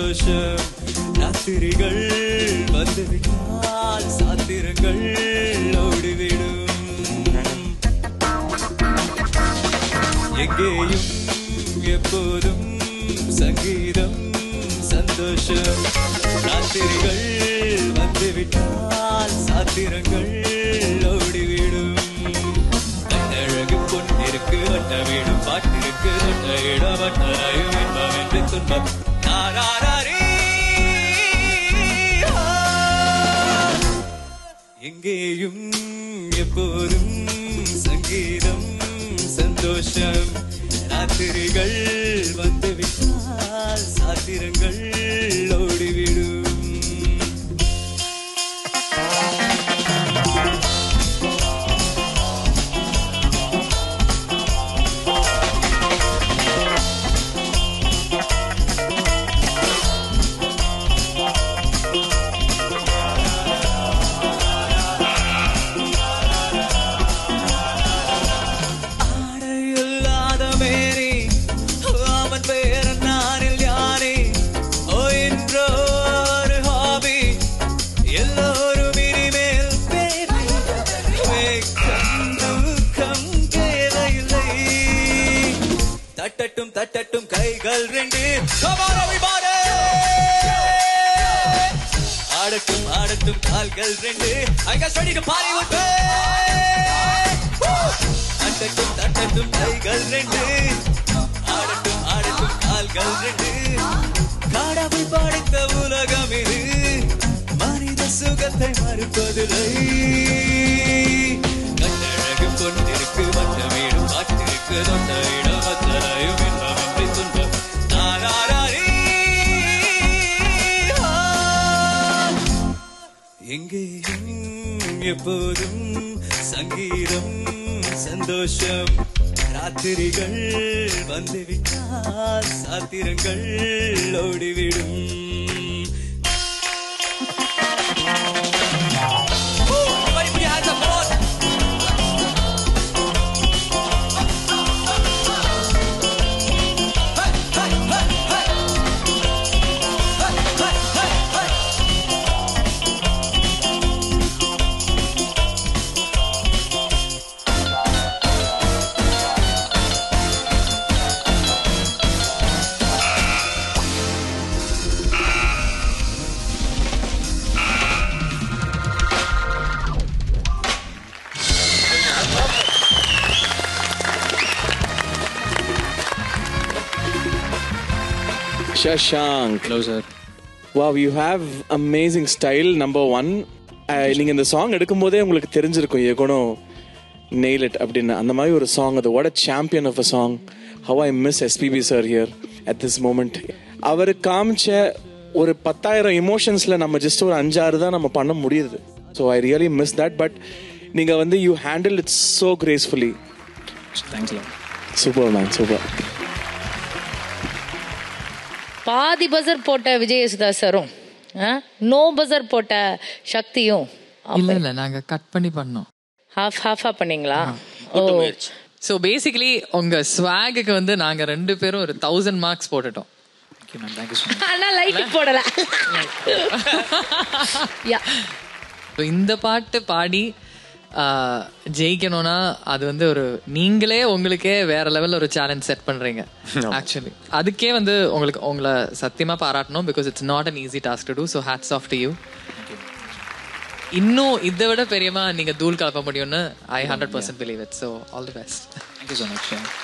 சந்தோஷம் ராத்திரிகள் வந்துவிட்டால் சாத்திரங்கள் ஓடிவிடும் எங்கேயும் எப்போதும் சங்கீதம் சந்தோஷம் ராத்திரிகள் வந்துவிட்டால் சாத்திரங்கள் ஓடிவிடும் கண்ணழகு பொன்னிருக்கு வட்ட வீடும் பாட்டிருக்கு வட்ட இடம் வட்டராயும் இன்பம் என்று துன்பம் நாராரி எங்கேயும் எப்போதும் சங்கீதம் சந்தோஷம் ராத்திரிகள் வந்துவிட்டால் சாத்திரங்கள் ஓடிவிடும் ஆடையில்லாத மேரி அவன் பெயர் நானில் யானே ஓ என்றோ ஒரு ஹாபி எல்லோரும் இனிமேல் பேரை வெட்கம் துக்கம் தேவையில்லை தட்டட்டும் தட்டட்டும் கைகள் ரெண்டு Come on, everybody! ஆடட்டும் ஆடட்டும் கால்கள் ரெண்டு I guess ready to party with me தட்டட்டும் தட்டட்டும் கைகள் ரெண்டு ஆடட்டும் ஆடட்டும் கால்கள் ரெண்டு கடவுள் படைத்த உலகம் இது மனித சுகத்தை மறுப்பதில்லை கட்டழகு கொண்டிருக்கு வட்ட வீடு பாட்டிருக்கு தொட்ட இடம் வத்தரையும் இன்பம் என்று துன்பம் நாராரி எங்கேயும் எப்போதும் சங்கீதம் சந்தோஷம் ராத்திரிகள் வந்துவிட்டால் சாத்திரங்கள் ஓடிவிடும் Everybody put your hands up, come on. Hey, hey, hey, hey. Hey, hey, hey, hey. Shashank. Hello, sir. Wow, you have amazing style, number one. Uh, நீங்க இந்த சாங் எடுக்கும்போதே உங்களுக்கு தெரிஞ்சிருக்கும் you're going to nail it அப்படின்னு அந்த மாதிரி ஒரு song அது what a champion of a song how I miss SPB sir here at this moment அவர் காமிச்ச ஒரு பத்தாயிரம் இமோஷன்ஸில் நம்ம ஜஸ்ட் ஒரு அஞ்சாறு தான் நம்ம பண்ண முடியுது so I really miss that but நீங்கள் வந்து you handle it's so gracefully Thanks a lot. Super man super பாதி பசர் போட்ட விஜய் யேசுதாஸ் சாரும் நோ பசர் போட்ட சக்தியும் இல்ல இல்ல நாங்க கட் பண்ணி பண்ணோம் ஹாஃப் ஹாஃபா பண்ணீங்களா ஓ ஸோ பேசிக்கலி உங்க ஸ்வாகுக்கு வந்து நாங்க ரெண்டு பேரும் ஒரு தௌசண்ட் மார்க்ஸ் போட்டுட்டோம் Thank you, ma'am. Thank you so much. ஆனா லைட் போடல யா So, இந்த பாட்டு பாடி ஆஹ், ஜெயிக்கணும்னா அது வந்து ஒரு நீங்களே உங்களுக்கே வேற லெவல்ல ஒரு சேலஞ்ச் செட் பண்றீங்க ஆக்சுவலி அதுக்கே வந்து உங்களுக்கு உங்களை சத்தியமா பாராட்டணும் because it's not an easy task to do so hats off to you இன்னும் இதை விட பெரியமா நீங்க தூள் கலப்ப முடியும்னு I hundred percent believe it so all the best Thank you so much. Yeah.